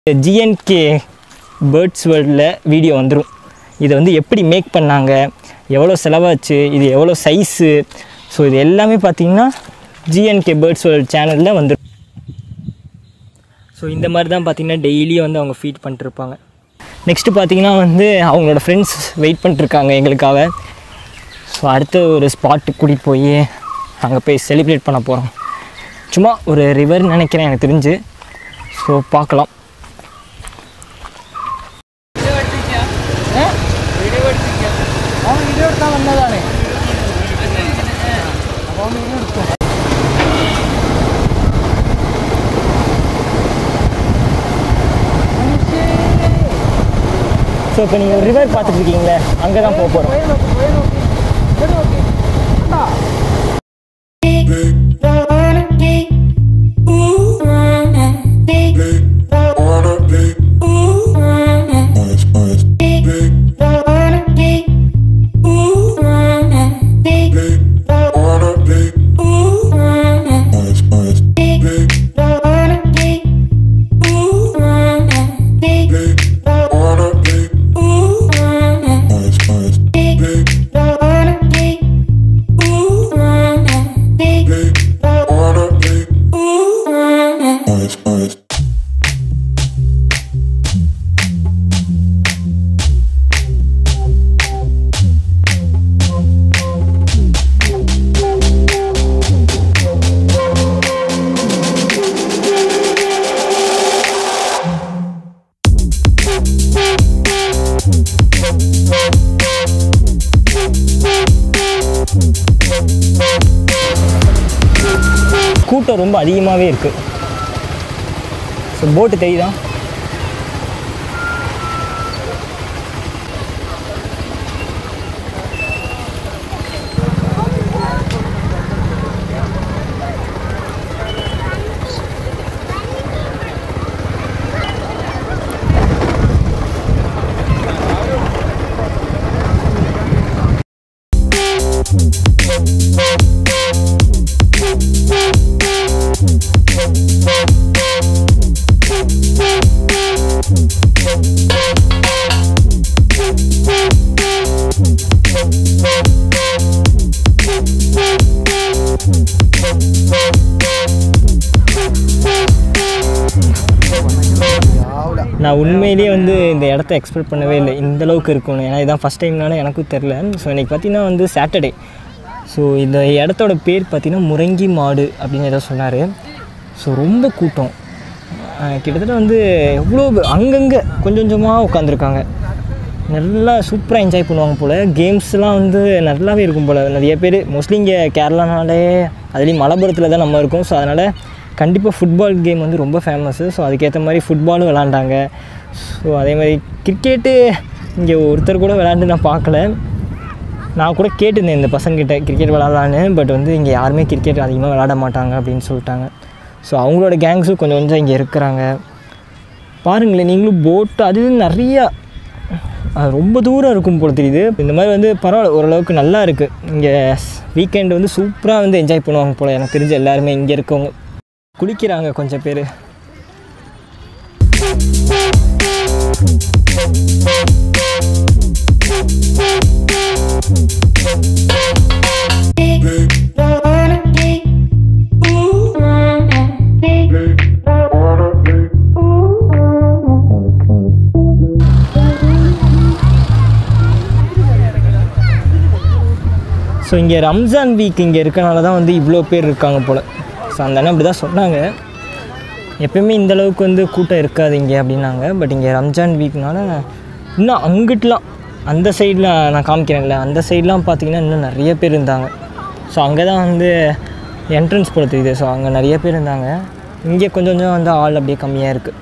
GNK birds வேர்ல்டில் video வந்துடும் இதை வந்து எப்படி மேக் பண்ணாங்க எவ்வளோ செலவாச்சு இது எவ்வளோ சைஸு ஸோ இது எல்லாமே பார்த்தீங்கன்னா ஜிஎன்கே பேர்ட்ஸ் வேர்ல்ட் சேனலில் வந்துடும் ஸோ இந்த மாதிரி தான் பார்த்தீங்கன்னா டெய்லியும் வந்து அவங்க ஃபீட் பண்ணிட்டுருப்பாங்க நெக்ஸ்ட்டு பார்த்தீங்கன்னா வந்து அவங்களோட ஃப்ரெண்ட்ஸ் வெயிட் பண்ணிட்டுருக்காங்க எங்களுக்காக ஸோ அடுத்த ஒரு ஸ்பாட்டுக்கு கூட்டிகிட்டு போய் அங்கே போய் செலிப்ரேட் பண்ண போகிறோம் சும்மா ஒரு ரிவர் நினைக்கிறேன் எனக்கு தெரிஞ்சு ஸோ பார்க்கலாம் ஸோ இப்போ நீங்கள் ஒரு ரிவர் பார்த்துட்டு இருக்கீங்களே அங்கே தான் போக போகிறோம் கூட்டம் ரொம்ப அதிகமாகவே இருக்குது ஸோ போட்டு தெரியுதா நான் உண்மையிலேயே வந்து இந்த இடத்த எக்ஸ்பெக்ட் பண்ணவே இல்லை இந்த அளவுக்கு இருக்கும்னு ஏன்னா இதான் ஃபஸ்ட் டைம்னால எனக்கும் தெரில ஸோ இன்றைக்கி பார்த்தீங்கன்னா வந்து சாட்டர்டே ஸோ இந்த இடத்தோட பேர் பார்த்தீங்கன்னா முரங்கி மாடு அப்படின்னு ஏதோ சொன்னார் ஸோ ரொம்ப கூட்டம் அஹ் கிட்டத்தட்ட வந்து எவ்வளோ பே- அங்கங்கே கொஞ்சம் கொஞ்சமாக உட்காந்துருக்காங்க நல்லா சூப்பராக என்ஜாய் பண்ணுவாங்க போல் கேம்ஸ்லாம் வந்து நல்லாவே இருக்கும் போல் நிறைய பேர் மோஸ்ட்லி இங்கே கேரளானாலே அதுலேயும் மலப்புரத்தில் தான் நம்ம இருக்கோம் ஸோ அதனால் கண்டிப்பாக ஃபுட்பால் கேம் வந்து ரொம்ப ஃபேமஸ்ஸு ஸோ அதுக்கேற்ற மாதிரி ஃபுட்பாலும் விளாண்டாங்க ஸோ அதே மாதிரி கிரிக்கெட்டு இங்கே ஒருத்தர் கூட விளாண்டு நான் பார்க்கல நான் கூட கேட்டிருந்தேன் இந்த பசங்கிட்ட கிரிக்கெட் விளாட்லான்னு பட் வந்து இங்கே யாருமே கிரிக்கெட் அதிகமாக விளாட மாட்டாங்க அப்படின்னு சொல்லிட்டாங்க ஸோ அவங்களோட கேங்ஸும் கொஞ்சம் கொஞ்சம் இங்கே இருக்கிறாங்க பாருங்களேன் நீங்களும் போட்டு அது நிறையா அது ரொம்ப தூரம் இருக்கும் போல தெரியுது இந்த மாதிரி வந்து பரவாயில்ல ஓரளவுக்கு நல்லா இருக்குது இங்கே வீக்கெண்டு வந்து சூப்பராக வந்து என்ஜாய் பண்ணுவாங்க போல் எனக்கு தெரிஞ்ச எல்லாருமே இங்கே இருக்கவங்க குளிக்கிறாங்க கொஞ்சம் பேர் ஸோ இங்கே ரம்ஜான் வீக் இங்கே இருக்கனால தான் வந்து இவ்வளோ பேர் இருக்காங்க போல் ஸோ அந்த அண்ணன் அப்படி தான் சொன்னாங்க எப்பயுமே இந்த அளவுக்கு வந்து கூட்டம் இருக்காது இங்கே அப்படின்னாங்க பட் இங்கே ரம்ஜான் வீக்னால இன்னும் அங்கிட்டலாம் அந்த சைடில் நான் காமிக்கிறேன்ல அந்த சைட்லாம் பார்த்தீங்கன்னா இன்னும் நிறைய பேர் இருந்தாங்க ஸோ அங்கே தான் வந்து என்ட்ரன்ஸ் போல தெரியுது ஸோ அங்கே நிறைய பேர் இருந்தாங்க இங்கே கொஞ்சம் கொஞ்சம் வந்து ஆள் அப்படியே கம்மியாக இருக்குது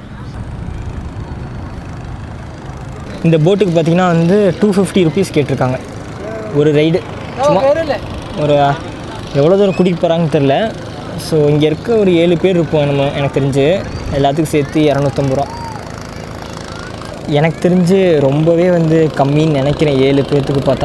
இந்த போட்டுக்கு பார்த்தீங்கன்னா வந்து டூ ஃபிஃப்டி ருபீஸ் கேட்டிருக்காங்க ஒரு ரைடு சும்மா ஒரு எவ்வளோ தூரம் கூட்டிகிட்டு போகிறாங்கன்னு தெரில ஸோ இங்கே இருக்க ஒரு ஏழு பேர் இருப்போம் நம்ம எனக்கு தெரிஞ்சு எல்லாத்துக்கும் சேர்த்து இரநூத்தம்பது ரூபா எனக்கு தெரிஞ்சு ரொம்பவே வந்து கம்மின்னு நினைக்கிறேன் ஏழு பேர்த்துக்கு பார்த்தா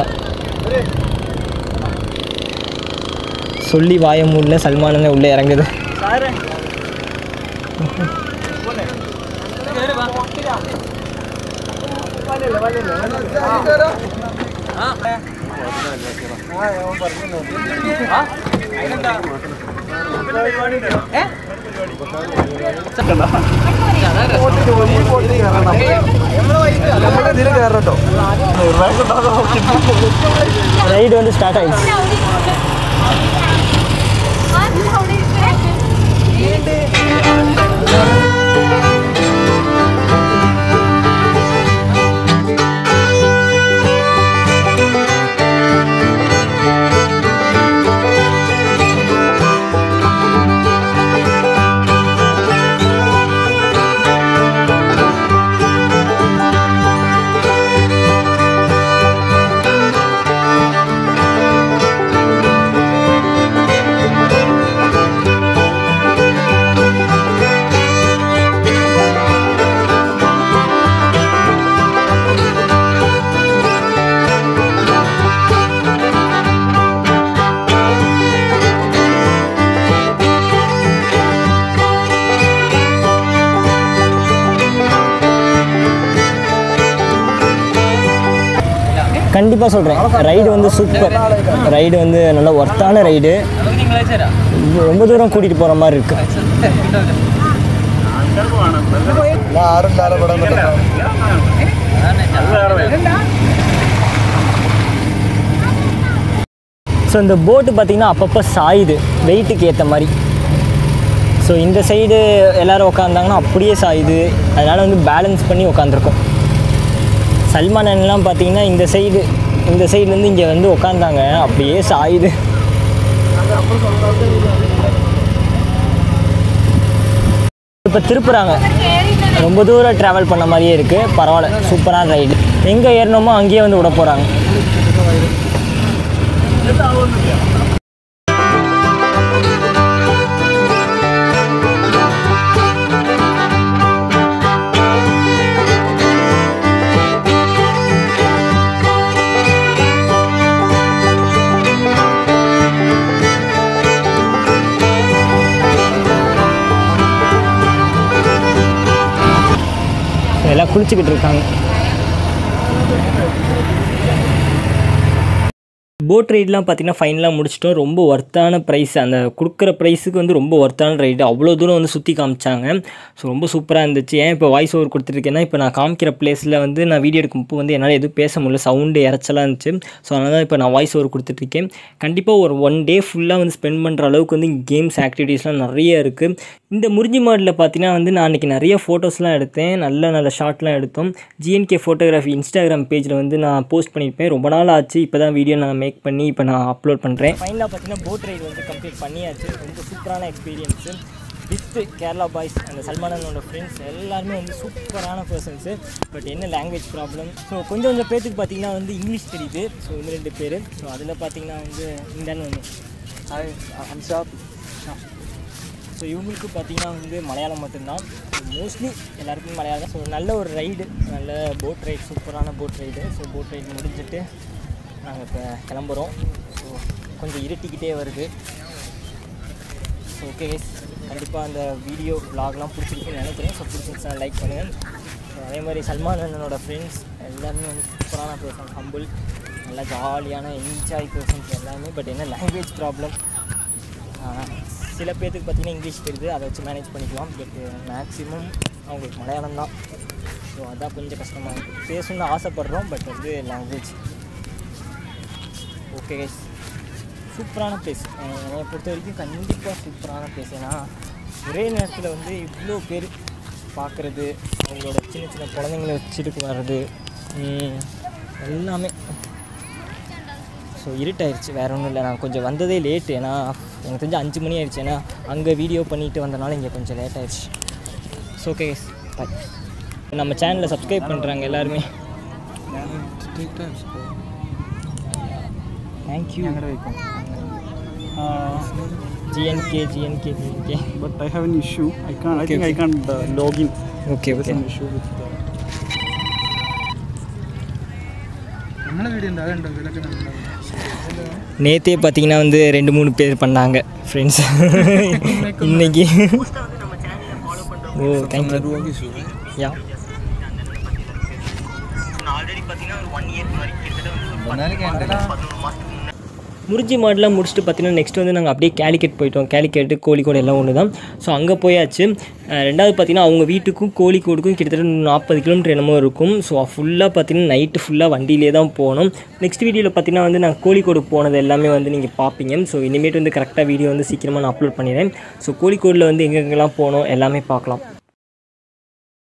சொல்லி வாய மூடல சல்மானே உள்ளே இறங்குது ரைடு வந்து ஸ்டார்ட் ஆயிடுச்சு கண்டிப்பாக சொல்கிறேன் ரைடு வந்து சூப்பர் ரைடு வந்து நல்ல ஒர்த்தான ரைடு ரொம்ப தூரம் கூட்டிகிட்டு போகிற மாதிரி இருக்குது ஸோ இந்த போட்டு பார்த்திங்கன்னா அப்பப்போ சாயுது வெயிட்டுக்கு ஏற்ற மாதிரி ஸோ இந்த சைடு எல்லோரும் உட்காந்தாங்கன்னா அப்படியே சாயுது அதனால் வந்து பேலன்ஸ் பண்ணி உட்காந்துருக்கோம் சல்மான் அண்ணன்லாம் பார்த்தீங்கன்னா இந்த சைடு இந்த சைட்லேருந்து இங்கே வந்து உட்காந்தாங்க அப்படியே சாயுது இப்போ திருப்புறாங்க ரொம்ப தூரம் ட்ராவல் பண்ண மாதிரியே இருக்குது பரவாயில்ல சூப்பரான ரைடு எங்கே ஏறினோமோ அங்கேயே வந்து விட போகிறாங்க எல்லாம் குளிச்சுக்கிட்டு இருக்காங்க போட் ரைட்லாம் பார்த்தீங்கன்னா ஃபைனலாக முடிச்சிட்டோம் ரொம்ப ஒர்த்தான ப்ரைஸ் அந்த கொடுக்குற ப்ரைஸுக்கு வந்து ரொம்ப ஒர்த்தான ரைடு அவ்வளோ தூரம் வந்து சுற்றி காமிச்சாங்க ஸோ ரொம்ப சூப்பராக இருந்துச்சு ஏன் இப்போ வாய்ஸ் ஓவர் கொடுத்துருக்கேன்னா இப்போ நான் காமிக்கிற பிளேஸில் வந்து நான் வீடியோ எடுக்கும்போது வந்து என்னால் எதுவும் பேச முடியல சவுண்டு இறச்சலாக இருந்துச்சு ஸோ அதனால தான் இப்போ நான் வாய்ஸ் ஓவர் கொடுத்துட்ருக்கேன் கண்டிப்பாக ஒரு ஒன் டே ஃபுல்லாக வந்து ஸ்பெண்ட் பண்ணுற அளவுக்கு வந்து கேம்ஸ் ஆக்டிவிட்டீஸ்லாம் நிறைய இருக்குது இந்த முறிஞ்சி மாடில் பார்த்தீங்கன்னா வந்து நான் அன்றைக்கி நிறைய ஃபோட்டோஸ்லாம் எடுத்தேன் நல்ல நல்ல ஷாட்லாம் எடுத்தோம் ஜிஎன்கே ஃபோட்டோகிராஃபி இன்ஸ்டாகிராம் பேஜில் வந்து நான் போஸ்ட் பண்ணியிருப்பேன் ரொம்ப நாள் ஆச்சு இப்போ தான் வீடியோ நான் மேக் பண்ணி இப்போ நான் அப்லோட் பண்ணுறேன் ஃபைனலாக பார்த்தீங்கன்னா போட் ரைடு வந்து கம்ப்ளீட் பண்ணியாச்சு ரொம்ப சூப்பரான எக்ஸ்பீரியன்ஸு வித்து கேரளா பாய்ஸ் அந்த சல்மானனோட ஃப்ரெண்ட்ஸ் எல்லாருமே வந்து சூப்பரான பர்சன்ஸு பட் என்ன லாங்குவேஜ் ப்ராப்ளம் ஸோ கொஞ்சம் கொஞ்சம் பேர்த்துக்கு பார்த்தீங்கன்னா வந்து இங்கிலீஷ் தெரியுது ஸோ இன்னும் ரெண்டு பேர் ஸோ அதில் பார்த்தீங்கன்னா வந்து இந்தான்னு ஒன்று ஹாய் அம்ஷாப் ஸோ இவங்களுக்கு பார்த்தீங்கன்னா வந்து மலையாளம் மட்டும்தான் மோஸ்ட்லி எல்லாருக்குமே மலையாளம் ஸோ நல்ல ஒரு ரைடு நல்ல போட் ரைடு சூப்பரான boat ride so boat ride முடிஞ்சிட்டு நாங்கள் இப்போ கிளம்புறோம் ஸோ கொஞ்சம் இருட்டிக்கிட்டே வருது ஸோ ஓகே கண்டிப்பாக அந்த வீடியோ vlogலாம் பிடிச்சிருக்குன்னு நினைக்கிறேன் ஸோ பிடிச்சிருந்துச்சா லைக் பண்ணுங்கள் ஸோ அதே மாதிரி சல்மான் அண்ணனோட ஃப்ரெண்ட்ஸ் எல்லாருமே வந்து சூப்பரான பர்சன் ஹம்பிள் நல்லா ஜாலியான என்ஜாய் பர்சன்ஸ் எல்லாமே பட் என்ன லாங்குவேஜ் ப்ராப்ளம் சில பேர்த்துக்கு பார்த்தீங்கன்னா இங்கிலீஷ் தெரியுது அதை வச்சு மேனேஜ் பண்ணிக்கலாம் பட் மேக்ஸிமம் அவங்களுக்கு மலையாளம் தான் ஸோ அதான் கொஞ்சம் கஷ்டமாக இருக்குது பேசணும்னு ஆசைப்பட்றோம் பட் வந்து லாங்குவேஜ் ஓகே கைஸ் சூப்பரான பிளேஸ் என்னை பொறுத்த வரைக்கும் கண்டிப்பாக சூப்பரான பிளேஸ் ஏன்னா ஒரே நேரத்தில் வந்து இவ்வளோ பேர் பார்க்குறது அவங்களோட சின்ன சின்ன குழந்தைங்கள வச்சுட்டு வர்றது ம், எல்லாமே ஸோ இருட்டாயிருச்சு வேற ஒன்றும் இல்லை நான் கொஞ்சம் வந்ததே லேட்டு ஏன்னா எனக்கு தெரிஞ்சு அஞ்சு மணி ஆயிடுச்சு ஏன்னா அங்கே வீடியோ பண்ணிட்டு வந்தனால இங்கே கொஞ்சம் லேட் ஆயிடுச்சு ஸோ ஓகே பாய் நம்ம சேனலை சப்ஸ்கிரைப் பண்ணுறாங்க எல்லாருமே thank you GNK GNK GNK But I have an issue. I can't. I think I can't uh, log in. Okay There's okay an issue with the. നമ്മളെ വീഡിയോ ഉണ്ട് അതുണ്ടോ ഇതിലൊക്കെ നമ്മൾ நேற்றே பார்த்தீங்கன்னா வந்து ரெண்டு மூணு பேர் பண்ணாங்க ஃப்ரெண்ட்ஸ் இன்னைக்கு ஓ தேங்க்யூ யா முறிஞ்சி மாடெலாம் முடிச்சுட்டு பார்த்தீங்கன்னா நெக்ஸ்ட் வந்து நாங்கள் அப்படியே கேலிக்கெட் போயிட்டோம் கேலிக்கெட்டு கோழிக்கோடு எல்லாம் ஒன்று தான் ஸோ அங்கே போயாச்சு அஹ் ரெண்டாவது பார்த்தீங்கன்னா அவங்க வீட்டுக்கும் கோழிக்கோடுக்கும் கிட்டத்தட்ட நாற்பது கிலோமீட்டர் என்னமோ இருக்கும் ஸோ ஃபுல்லாக பார்த்தீங்கன்னா நைட்டு ஃபுல்லாக வண்டியிலே தான் போனோம் நெக்ஸ்ட் வீடியோவில் பார்த்தீங்கன்னா வந்து நான் கோழிக்கோடு போனது எல்லாமே வந்து நீங்கள் பார்ப்பீங்க ஸோ இனிமேட்டு வந்து கரெக்டாக வீடியோ வந்து சீக்கிரமாக நான் அப்லோட் பண்ணிடுறேன் ஸோ கோழிக்கோடில் வந்து எங்கெங்கெல்லாம் போனோம் எல்லாமே பார்க்கலாம்